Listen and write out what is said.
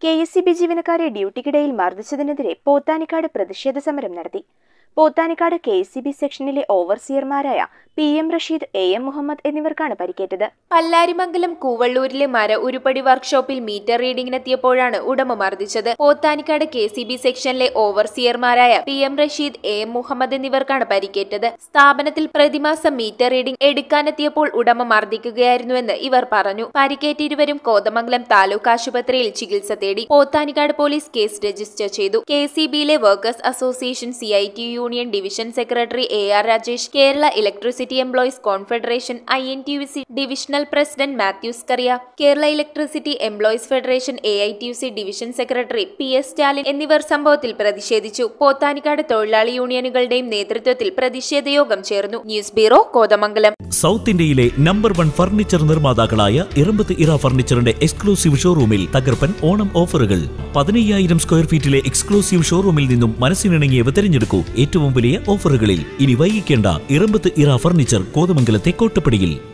K S C B ജീവനക്കാരെ ഡ്യൂട്ടിക്കിടയിൽ മർദ്ദിച്ചതിനെതിരെ പോത്താനിക്കാട് പ്രതിഷേധ സമരം നടത്തി Pothanicad K S C B സെക്ഷനിലെ ഓവർസിയർമാരായ P M Rasheed A M Muhammad എന്നിവർക്കാണ് പരിക്കേറ്റത് പല്ലാരിമംഗലം കൂവള്ളൂരിലെ മര ഉരുപ്പടി വർക്ക്ഷോപ്പിൽ മീറ്റർ റീഡിംഗിനെത്തിയപ്പോഴാണ് ഉടമ മർദ്ദിച്ചത് പോത്താനിക്കാട് കെ സി ബി സെക്ഷനിലെ ഓവർസിയർമാരായ P M Rasheed A M Muhammad എന്നിവർക്കാണ് പരിക്കേറ്റത് സ്ഥാപനത്തിൽ പ്രതിമാസം മീറ്റർ റീഡിംഗ് എടുക്കാനെത്തിയപ്പോൾ ഉടമ മർദ്ദിക്കുകയായിരുന്നുവെന്ന് ഇവർ പറഞ്ഞു പരിക്കേറ്റ ഇരുവരും കോതമംഗലം താലൂക്ക് ആശുപത്രിയിൽ ചികിത്സ തേടി പോത്താനിക്കാട് പോലീസ് കേസ് രജിസ്റ്റർ ചെയ്തു കെ സി ബിയിലെ workers association C I T union division secretary A R Rajesh Kerala electricity employees confederation I N T U C divisional president Mathews Kariya Kerala electricity employees federation A I T U C division secretary P S Stalin എന്നിവർ സംഭവത്തിൽ പ്രതിഷേധിച്ചു പോത്താനിക്കാട് തൊഴിലാളി യൂണിയനുകളുടെയും നേതൃത്വത്തിൽ പ്രതിഷേധ യോഗം ചേർന്നു news bureau Kothamangalam south ഇന്ത്യയിലെ number one furniture നിർമ്മാതാക്കളായ ഇറമ്പത്ത് ഇറ ഫർണിച്ചറിന്റെ എക്സ്ക്ലൂസീവ് ഷോറൂമിൽ തകർപ്പൻ ഓണം ഓഫറുകൾ പതിനയ്യായിരം സ്ക്വയർ ഫീറ്റിലെ എക്സ്ക്ലൂസീവ് ഷോറൂമിൽ നിന്നും മനസ്സിനിണങ്ങിയവ തിരഞ്ഞെടുക്കൂ ഏറ്റവും വലിയ ഓഫറുകളിൽ ഇനി വൈകിക്കേണ്ട ഇറമ്പത്ത് ഇറ ഫർണിച്ചർ കോതമംഗലത്തെ കോട്ടപ്പടിയിൽ